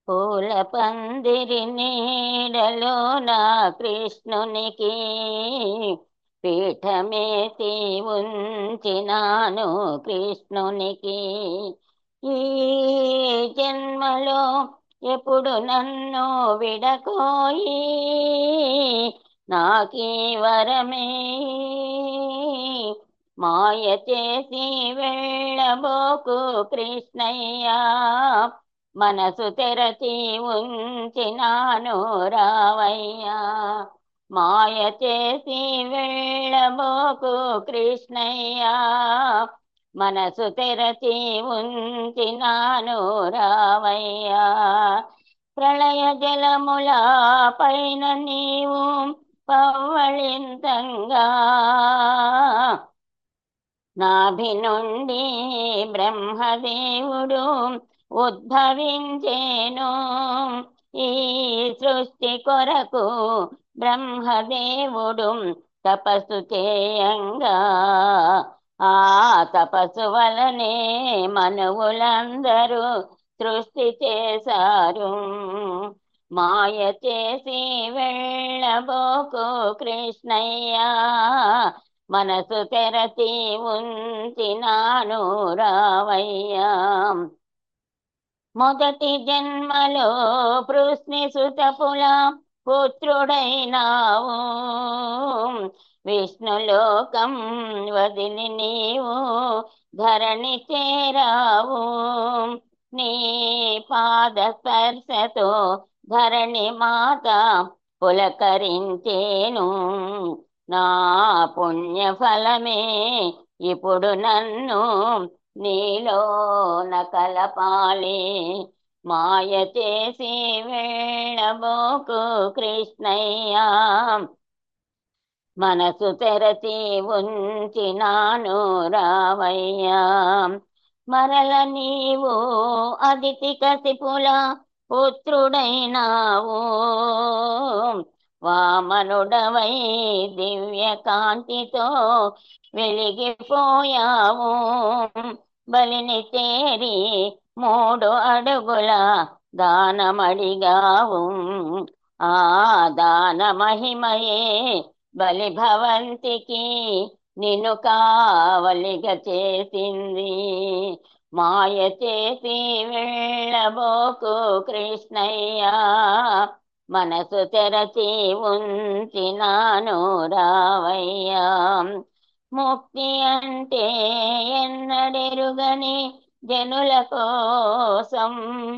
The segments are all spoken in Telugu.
పూల పందిరి నీడలో నా కృష్ణునికి పీఠమేసి ఉంచినాను కృష్ణునికి ఈ జన్మలో ఎప్పుడు నన్ను విడకోయి నాకీ వరమే మాయ చేసి వెళ్ళబోకు కృష్ణయ్యా మనసు తెరచి ఉంచినాను రావయ్యా మాయ చేసి వెళ్ళబోకు కృష్ణయ్యా మనసు తెరచి ఉంచినాను రావయ్యా ప్రళయ జలముల పైన నీవు పవ్వళింతంగా నాభి నుండి బ్రహ్మదేవుడు ఉద్భవించేను ఈ సృష్టి కొరకు బ్రహ్మదేవుడు తపస్సు చేయంగా ఆ తపస్సు వలనే మనువులందరూ సృష్టి చేశారు మాయ చేసి వెళ్ళబోకు కృష్ణయ్యా మనసు తెరచి ఉంచినాను రావయ్యా మొదటి జన్మలో పృష్ణి సుతపుల పుత్రుడైనావు విష్ణులోకం వదిలి నీవు ధరణి చేరావు నీ పాద స్పర్శతో ధరణి మాత పులకరించేను నా పుణ్య ఫలమే ఇప్పుడు నన్ను నీలో కలపాలి మాయ చేసి వెళ్ళబోకు కృష్ణయ్యా మనసు తెరచి ఉంచినాను రావయ్యా మరల నీవు అదితి కసిపుల పుత్రుడైనావు వామనుడవై దివ్య కాంతితో వెలిగిపోయావు బలిని చేరి మూడు అడుగుల దానమడిగావు ఆ దాన మహిమయే బలి భవంతికి నిన్ను కావలిగా చేసింది మాయ చేసి వెళ్ళబోకు కృష్ణయ్యా మనసు తెరచి ఉంచినాను రావయ్యా ముక్తి అంటే ఎన్నడెరుగని జనుల కోసం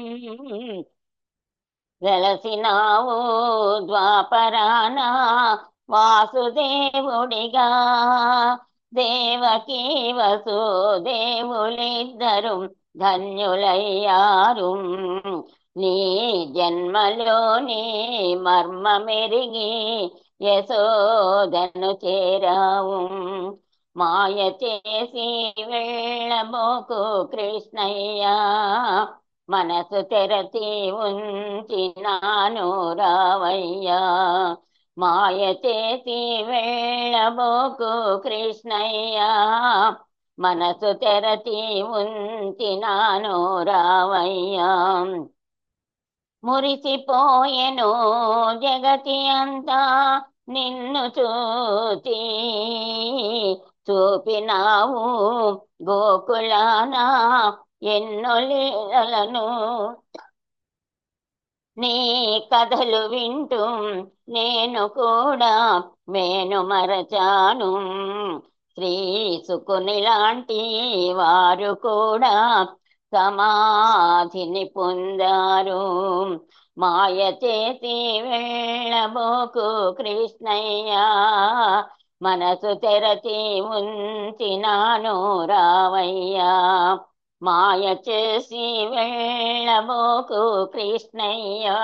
వెలసినావు ద్వాపరాన వాసుదేవుడిగా దేవకీ వసుదేవులిద్దరు ధన్యులయ్యారు నీ జన్మలోని మర్మమెరిగి యశోదను చేరావు మాయ చేసి వెళ్ళబోకు కృష్ణయ్యా మనసు తెరచి ఉంచినాను రావయ్యా మాయ చేసి వెళ్ళబోకు కృష్ణయ్యా మనసు తెరచి ఉంచినాను రావయ్యా మురిసిపోయెను జగతి అంతా నిన్ను చూచి చూపినావు గోకులానా ఎన్నో లీలలను నీ కథలు వింటూ నేను కూడా మేను మరచాను శ్రీ సుకుని లాంటి వారు కూడా సమాధిని పొందారు మాయ చేసి వెళ్ళబోకు కృష్ణయ్యా మనసు తెరచి ఉంచినాను రావయ్యా మాయ చేసి వెళ్ళబోకు కృష్ణయ్యా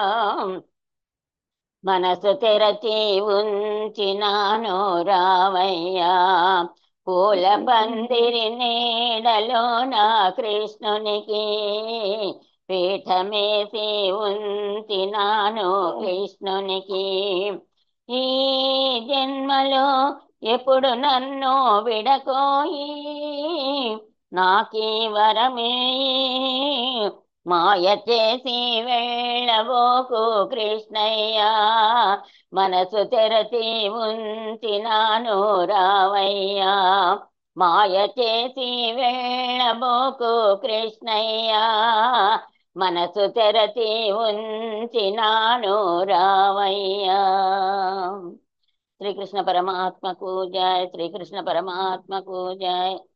మనసు తెరచి ఉంచినాను రావయ్యా పూల పందిరి నీడలో నా కృష్ణునికి పీఠమేసి ఉంచినాను కృష్ణునికి ఈ జన్మలో ఎప్పుడు నన్ను విడకోయి నాకీ వరమే మాయ చేసి వెళ్ళబోకు కృష్ణయ్య మనసు తెరచి ఉంచినాను రావయ్యా మాయ చేసి వెళ్ళబోకు కృష్ణయ్య మనసు తెరచి ఉంచినాను రావయ్యా శ్రీకృష్ణ పరమాత్మకు జయ శ్రీకృష్ణ పరమాత్మకు జయ